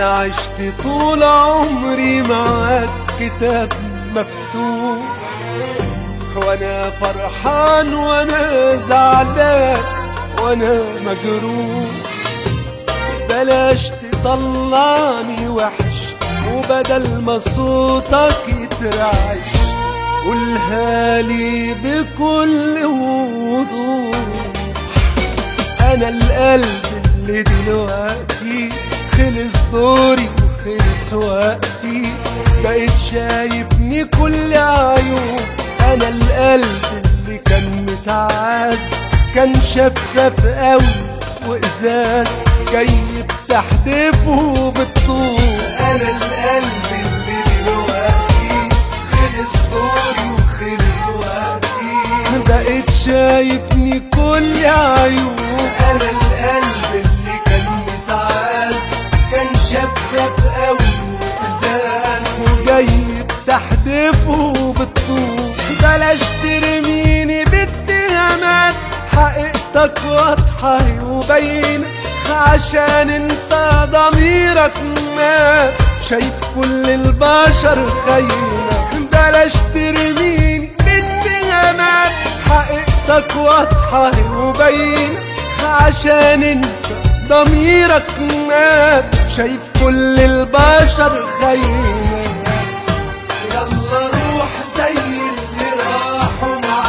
انا عشت طول عمري معاك كتاب مفتوح وانا فرحان وانا زعلان وانا مجروح بلاش تطلعني وحش وبدل ما صوتك يترعش قولها لي بكل وضوح انا القلب اللي دلوقتي خلص دوري وخلص وقتي بقيت شايفني كل عيوب انا القلب اللي كان متعاز كان شفاف قوي وازاز جاي بتحدفه بالطول انا القلب اللي دلوقتي خلص دوري وخلص وقتي بقيت شايفني كل عيوب انا القلب اللي كان متعاز كان شفاف قوي وازاز وجاي بتحدفه بالطول بلاش ترميني باتهامات حقيقتك واضحة وباينة عشان انت ضميرك مات شايف كل البشر خاينة بلاش ترميني باتهامات حقيقتك واضحة وباينة عشان انت ضميرك مات شايف كل البشر خاينة يلا روح زي اللي راحوا مع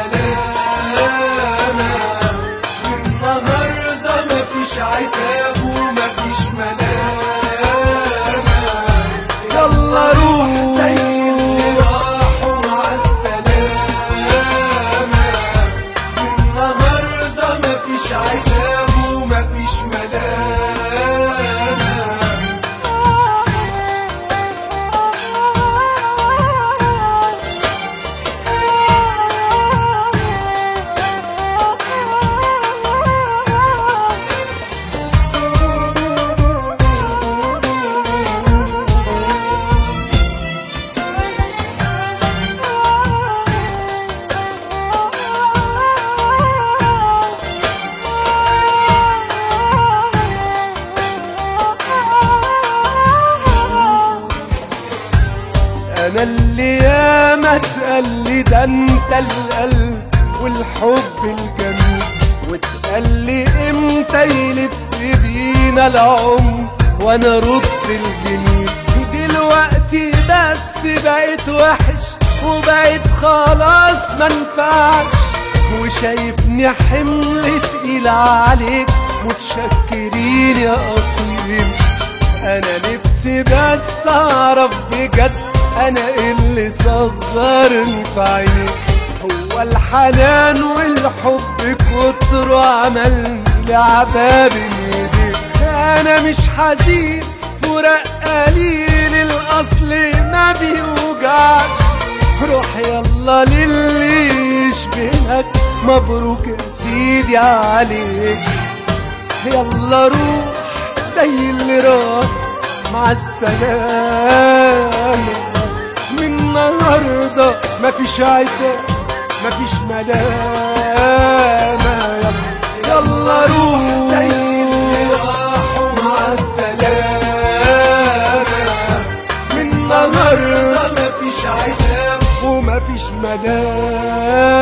السلامة النهاردة مفيش عتاب ومفيش ملامة يلا روح زي اللي راحوا مع السلامة النهاردة مفيش عتاب ومفيش ملامة انا اللي ياما اتقال لي ده انت القلب والحب الجميل واتقال لي امتى يلف بينا العمر وانا رد الجميل دلوقتي بس بقيت وحش وبقيت خلاص منفعش وشايفني حمل تقيل عليك متشكرين يا اصيل انا نفسي بس اعرف بجد انا إيه اللي صغرني في عينيك هو الحنان والحب كتر عمل لي عباب ايديك انا مش حزين فراق قليل الاصل ما بيوجعش روح يلا للي يشبهك مبروك يا سيدي عليك يلا روح زي اللي راح مع السلامة من النهاردة مفيش عتاب مفيش ملامة يلا, يلا روح زي اللي راحوا مع السلامة من النهاردة مفيش عتاب ومفيش ملامة